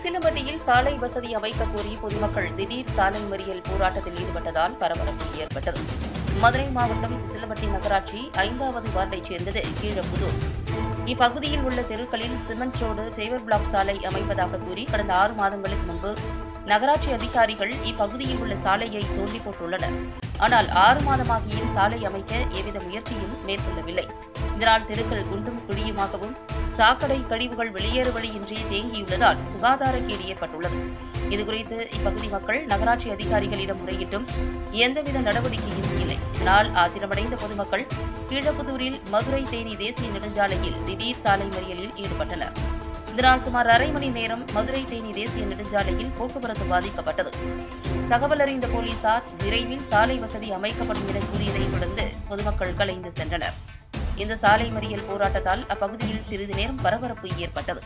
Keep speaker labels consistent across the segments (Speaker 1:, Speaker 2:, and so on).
Speaker 1: உசிலம்பட்டியில் சாலை வசதி அமைக்க கோரி பொதுமக்கள் திடீர் சாலை மறியல் போராட்டத்தில் ஈடுபட்டதால் பரபரப்பு ஏற்பட்டது மதுரை மாவட்டம் உசிலம்பட்டி நகராட்சி ஐந்தாவது வார்டைச் சேர்ந்தது கீழப்புதூர் இப்பகுதியில் உள்ள தெருக்களில் சிமெண்ட் ரோடு ஃபேவர் பிளாக் சாலை அமைப்பதாக கூறி கடந்த ஆறு மாதங்களுக்கு முன்பு நகராட்சி அதிகாரிகள் இப்பகுதியில் உள்ள சாலையை தோண்டி போட்டுள்ளனர் ஆனால் ஆறு மாதமாகியும் சாலை அமைக்க எவ்வித முயற்சியும் மேற்கொள்ளவில்லை இதனால் தெருக்கள் குண்டும் குழியுமாகவும் சாக்கடை கழிவுகள் வெளியேறு வழியின்றி தேங்கியுள்ளதால் சுகாதார கேடு ஏற்பட்டுள்ளது இதுகுறித்து இப்பகுதி மக்கள் நகராட்சி அதிகாரிகளிடம் முறையிட்டும் எந்தவித நடவடிக்கையும் இல்லை இதனால் ஆத்திரமடைந்த பொதுமக்கள் கீழப்புதூரில் மதுரை தேனி தேசிய நெடுஞ்சாலையில் திடீர் சாலை மறியலில் ஈடுபட்டனர் இதனால் சுமார் அரை மணி நேரம் மதுரை தேனி தேசிய நெடுஞ்சாலையில் போக்குவரத்து பாதிக்கப்பட்டது தகவல் அறிந்த போலீசார் விரைவில் சாலை வசதி அமைக்கப்படும் என கூறியதைத் தொடர்ந்து பொதுமக்கள் கலைந்து சென்றனர் இந்த சாலை மறியல் போராட்டத்தால் அப்பகுதியில் சிறிது நேரம் பரபரப்பு ஏற்பட்டது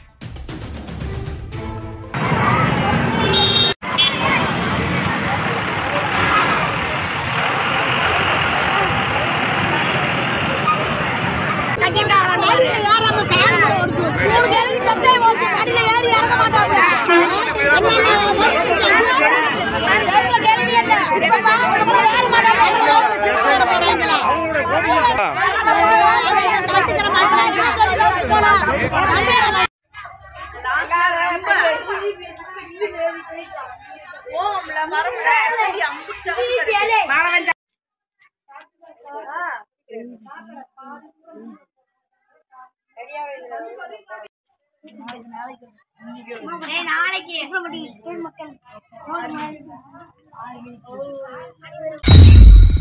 Speaker 2: நாளைக்கு மக்கள்